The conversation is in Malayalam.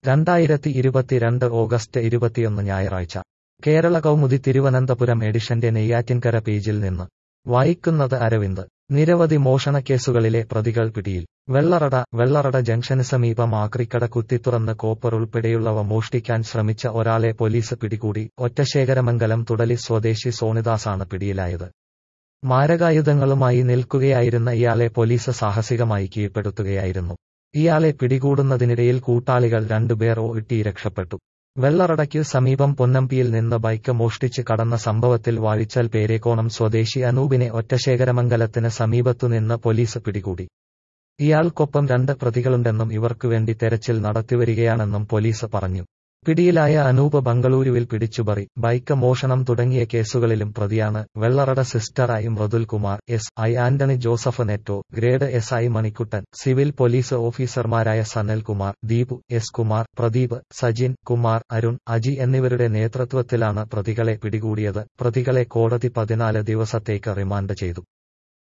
രണ്ടായിരത്തി ഇരുപത്തിരണ്ട് ഓഗസ്റ്റ് ഇരുപത്തിയൊന്ന് ഞായറാഴ്ച കേരള കൗമുദി തിരുവനന്തപുരം എഡിഷന്റെ നെയ്യാറ്റിൻകര പേജിൽ നിന്ന് വായിക്കുന്നത് അരവിന്ദ് നിരവധി മോഷണക്കേസുകളിലെ പ്രതികൾ പിടിയിൽ വെള്ളറട വെള്ളറട ജംഗ്ഷന് സമീപം ആക്രിക്കട കുത്തിത്തുറന്ന് കോപ്പർ ഉൾപ്പെടെയുള്ളവ മോഷ്ടിക്കാൻ ശ്രമിച്ച ഒരാളെ പോലീസ് പിടികൂടി ഒറ്റശേഖരമംഗലം തുടലി സ്വദേശി സോണിദാസാണ് പിടിയിലായത് മാരകായുധങ്ങളുമായി നിൽക്കുകയായിരുന്ന ഇയാളെ പോലീസ് സാഹസികമായി കീഴ്പ്പെടുത്തുകയായിരുന്നു ഇയാളെ പിടികൂടുന്നതിനിടയിൽ കൂട്ടാളികൾ രണ്ടുപേർ ഓട്ടി രക്ഷപ്പെട്ടു വെള്ളറടയ്ക്കു സമീപം പൊന്നമ്പിയിൽ നിന്ന് ബൈക്ക് മോഷ്ടിച്ച് കടന്ന സംഭവത്തിൽ വാഴിച്ചൽ പേരേക്കോണം സ്വദേശി അനൂപിനെ ഒറ്റശേഖരമംഗലത്തിന് സമീപത്തുനിന്ന് പോലീസ് പിടികൂടി ഇയാൾക്കൊപ്പം രണ്ട് പ്രതികളുണ്ടെന്നും ഇവർക്കുവേണ്ടി തെരച്ചിൽ നടത്തിവരികയാണെന്നും പോലീസ് പറഞ്ഞു പിടിയിലായ അനൂപ് ബംഗളൂരുവിൽ പിടിച്ചുപറി ബൈക്ക് മോഷണം തുടങ്ങിയ കേസുകളിലും പ്രതിയാണ് വെള്ളറട സിസ്റ്ററായി Mridul Kumar S I Antony Joseph Netto grade S I Manikuttan civil police ഓഫീസർമാരായ സനൽ കുമാർ ദീപു എസ് കുമാർ പ്രദീപ് സജിൻ കുമാർ അരുൺ അജി എന്നിവരുടെ നേതൃത്വത്തിലാണ് പ്രതികളെ പിടികൂടിയത് പ്രതികളെ കോടതി പതിനാല് ദിവസത്തേക്ക് റിമാൻഡ് ചെയ്തു